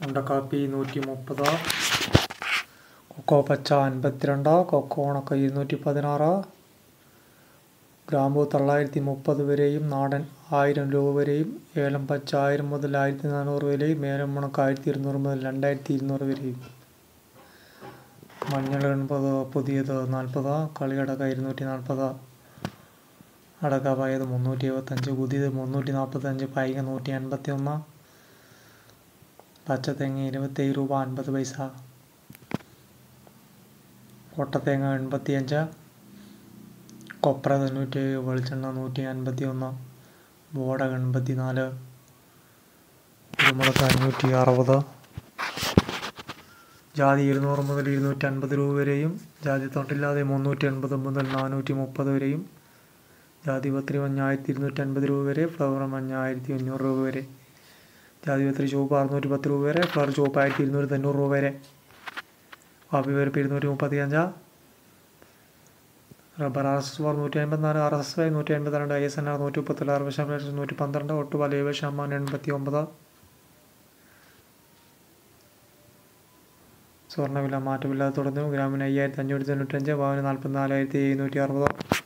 ഉണ്ടക്കാപ്പി നൂറ്റി മുപ്പത് കൊക്കോ പച്ച അൻപത്തിരണ്ട് കൊക്കോ ഉണക്ക ഇരുന്നൂറ്റി പതിനാറ് ഗ്രാമ്പൂ തൊള്ളായിരത്തി മുപ്പത് വരെയും നാടൻ ആയിരം രൂപ വരെയും ഏലം പച്ച ആയിരം മുതൽ ആയിരത്തി നാനൂറ് വരെയും ഏലം ഉണക്ക ആയിരത്തി ഇരുന്നൂറ് മുതൽ രണ്ടായിരത്തി ഇരുന്നൂറ് വരെയും മഞ്ഞൾ എൺപത് പുതിയത് നാൽപ്പത് കളിയടക്ക ഇരുന്നൂറ്റി നാൽപ്പത് അടക്ക പയത് മുന്നൂറ്റി എഴുപത്തഞ്ച് പുതിയത് മുന്നൂറ്റി നാൽപ്പത്തഞ്ച് പൈക നൂറ്റി എൺപത്തി ഒന്ന് പച്ചത്തേങ്ങ ഇരുപത്തേഴ് രൂപ അൻപത് പൈസ കൊട്ടത്തേങ്ങ എൺപത്തിയഞ്ച് കൊപ്ര തൊണ്ണൂറ്റി ഏഴ് വെളിച്ചെണ്ണ നൂറ്റി അൻപത്തി ഒന്ന് ബോട എൺപത്തി നാല് കുരുമുളക് അഞ്ഞൂറ്റി അറുപത് ജാതി ഇരുന്നൂറ് മുതൽ ഇരുന്നൂറ്റി അൻപത് രൂപ വരെയും ജാതി തൊട്ടില്ലാതെ മുന്നൂറ്റി എൺപത് മുതൽ നാനൂറ്റി മുപ്പത് വരെയും ജാതി പത്രി മഞ്ഞ ആയിരത്തി ഇരുന്നൂറ്റി അൻപത് രൂപ വരെ ഫ്ലവർ മഞ്ഞ ആയിരത്തി അഞ്ഞൂറ് രൂപ വരെ ജാതി പത്രി ചുവപ്പ് അറുന്നൂറ്റി പത്ത് രൂപ വരെ ഫ്ലവർ ചുവപ്പ് ആയിരത്തി ഇരുന്നൂറ്റി തൊണ്ണൂറ് രൂപ വരെ കാപ്പി പരിപ്പ് ഇരുന്നൂറ്റി മുപ്പത്തി അഞ്ച് rubber R S S four നൂറ്റി അമ്പത്തിനാല് ആർ എസ് എസ് വൈ നൂറ്റി അൻപത്തിരണ്ട് ഐ എസ് എൻ ആർ നൂറ്റി മുപ്പത്തി ആറ് ശതമാനം നൂറ്റി പന്ത്രണ്ട് ഒട്ടുപാല ഏഴ് ശതമാനം എൺപത്തി ഒമ്പത് സ്വർണ്ണവില മാറ്റമില്ലാതെ തുടർന്നു ഗ്രാമിന് അയ്യായിരത്തി അഞ്ഞൂറ്റി തൊണ്ണൂറ്റഞ്ച് പവന് നാൽപ്പത്തിനാലായിരത്തി എഴുന്നൂറ്റി അറുപത്